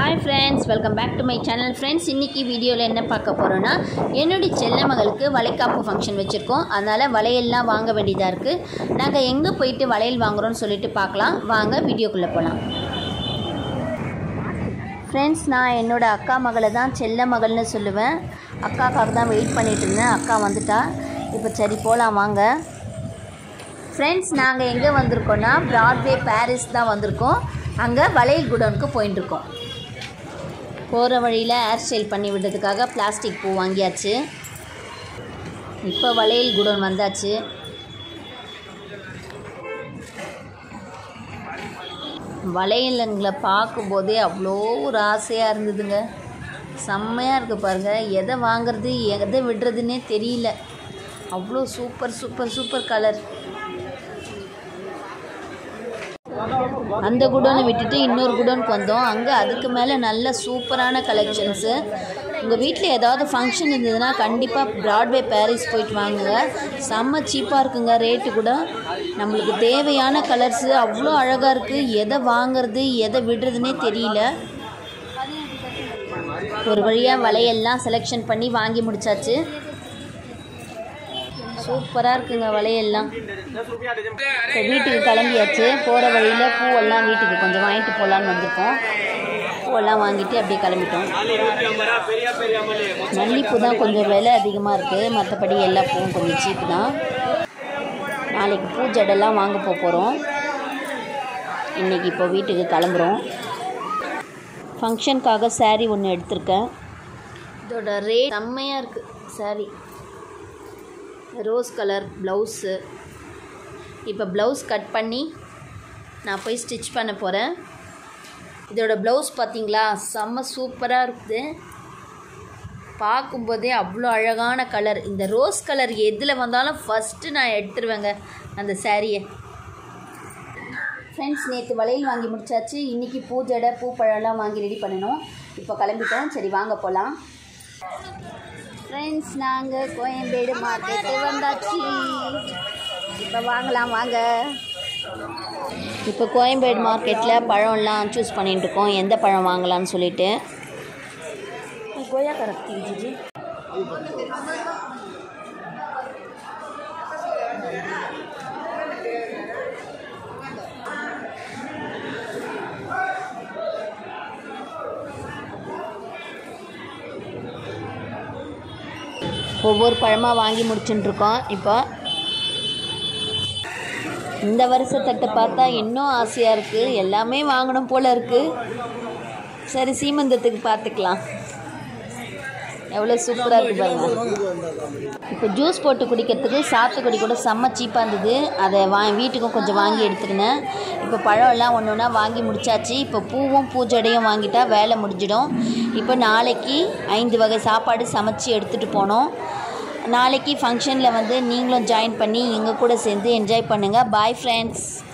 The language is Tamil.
hi friends welcome back to my channel friends இன்றைக்கி வீடியோவில் என்ன பார்க்க போகிறோன்னா என்னுடைய செல்ல மகளுக்கு வளைகாப்பு ஃபங்க்ஷன் வச்சுருக்கோம் அதனால் வளையல்லாம் வாங்க வேண்டியதாக இருக்குது நாங்கள் எங்கே போயிட்டு வளையல் வாங்குறோம்னு சொல்லிட்டு பார்க்கலாம் வாங்க வீடியோக்குள்ளே போகலாம் ஃப்ரெண்ட்ஸ் நான் என்னோடய அக்கா மகளை தான் செல்ல மகள்னு சொல்லுவேன் அக்காக்காக தான் வெயிட் பண்ணிட்டு இருந்தேன் அக்கா வந்துட்டா இப்போ சரி போகலாம் வாங்க ஃப்ரெண்ட்ஸ் நாங்கள் எங்கே வந்திருக்கோன்னா ப்ராட்வே பாரிஸ் தான் வந்திருக்கோம் அங்கே வளையல் குடோனுக்கு போயின்னு இருக்கோம் போகிற வழியில் ஹேர் ஸ்டைல் பண்ணி விடுறதுக்காக பிளாஸ்டிக் பூ வாங்கியாச்சு இப்போ வளையல் குடோன் வந்தாச்சு வளையலுங்களை பார்க்கும்போதே அவ்வளோ ஒரு ஆசையாக இருந்ததுங்க செம்மையாக இருக்குது பாருங்கள் எதை வாங்குறது எதை விடுறதுன்னே தெரியல அவ்வளோ சூப்பர் சூப்பர் சூப்பர் கலர் அந்த குடோனை விட்டுட்டு இன்னொரு குடோனுக்கு வந்தோம் அங்கே அதுக்கு மேலே நல்ல சூப்பரான கலெக்ஷன்ஸு உங்கள் வீட்டில் ஏதாவது ஃபங்க்ஷன் இருந்ததுன்னா கண்டிப்பாக ப்ராட்வே பாரிஸ் போயிட்டு வாங்குங்க செம்ம சீப்பாக இருக்குங்க ரேட்டு கூட நம்மளுக்கு தேவையான கலர்ஸு அவ்வளோ அழகாக இருக்குது எதை வாங்குறது எதை விடுறதுனே தெரியல ஒரு வழியாக வளையல்லாம் செலெக்ஷன் பண்ணி வாங்கி முடிச்சாச்சு சூப்பராக இருக்குங்க வளையல்லாம் இப்போ வீட்டுக்கு கிளம்பியாச்சு போகிற வழியில் பூவெல்லாம் வீட்டுக்கு கொஞ்சம் வாங்கிட்டு போகலான்னு வந்திருக்கோம் பூவெல்லாம் வாங்கிட்டு அப்படியே கிளம்பிட்டோம் மல்லிப்பூ தான் கொஞ்சம் விலை அதிகமாக இருக்குது மற்றபடி எல்லா பூவும் கொஞ்சம் சீப்பு தான் நாளைக்கு பூ ஜடெல்லாம் வாங்க போக போகிறோம் இன்றைக்கி இப்போ வீட்டுக்கு கிளம்புறோம் ஃபங்க்ஷனுக்காக saree ஒன்று எடுத்திருக்கேன் இதோட ரேட் செம்மையாக இருக்குது saree ரோஸ் கலர் ப்ளவுஸு இப்போ ப்ளவுஸ் கட் பண்ணி நான் போய் ஸ்டிச் பண்ண போகிறேன் இதோட ப்ளவுஸ் பார்த்தீங்களா செம்ம சூப்பராக இருக்குது பார்க்கும்போதே அவ்வளோ அழகான கலர் இந்த ரோஸ் கலர் எதில் வந்தாலும் ஃபஸ்ட்டு நான் எடுத்துருவேங்க அந்த சாரியை ஃப்ரெண்ட்ஸ் நேற்று வளையல் வாங்கி முடிச்சாச்சு இன்றைக்கி பூஜடை பூப்பழம்லாம் வாங்கி ரெடி பண்ணணும் இப்போ கிளம்பிட்டோம் சரி வாங்க போகலாம் ஃப்ரெண்ட்ஸ் நாங்கள் கோயம்பேடு மார்க்கெட்டு வந்தாச்சு இப்போ வாங்கலாம் வாங்க இப்போ கோயம்பேடு மார்க்கெட்டில் பழம்லாம் சூஸ் பண்ணிட்டு இருக்கோம் எந்த பழம் வாங்கலாம்னு சொல்லிட்டு கோயா கரெக்ட் ஜிஜி ஒவ்வொரு பழமாக வாங்கி முடிச்சுட்டு இருக்கோம் இப்போ இந்த வருஷத்தட்டை பார்த்தா இன்னும் ஆசையாக இருக்குது எல்லாமே வாங்கணும் போல் இருக்குது சரி சீமந்தத்துக்கு பார்த்துக்கலாம் எவ்வளோ சூப்பராக இருக்குது பாருங்க இப்போ ஜூஸ் போட்டு குடிக்கிறதுக்கு சாத்துக்குடி கூட செம்ம சீப்பாக இருந்தது அதை வா வீட்டுக்கும் கொஞ்சம் வாங்கி எடுத்துக்கினேன் இப்போ பழம் எல்லாம் ஒன்று ஒன்றா வாங்கி முடிச்சாச்சு இப்போ பூவும் பூஜடையும் வாங்கிட்டா வேலை முடிஞ்சிடும் இப்போ நாளைக்கு ஐந்து வகை சாப்பாடு சமைச்சு எடுத்துகிட்டு போனோம் நாளைக்கு ஃபங்க்ஷனில் வந்து நீங்களும் ஜாயின் பண்ணி எங்கள் கூட சேர்ந்து என்ஜாய் பண்ணுங்கள் பாய் ஃப்ரெண்ட்ஸ்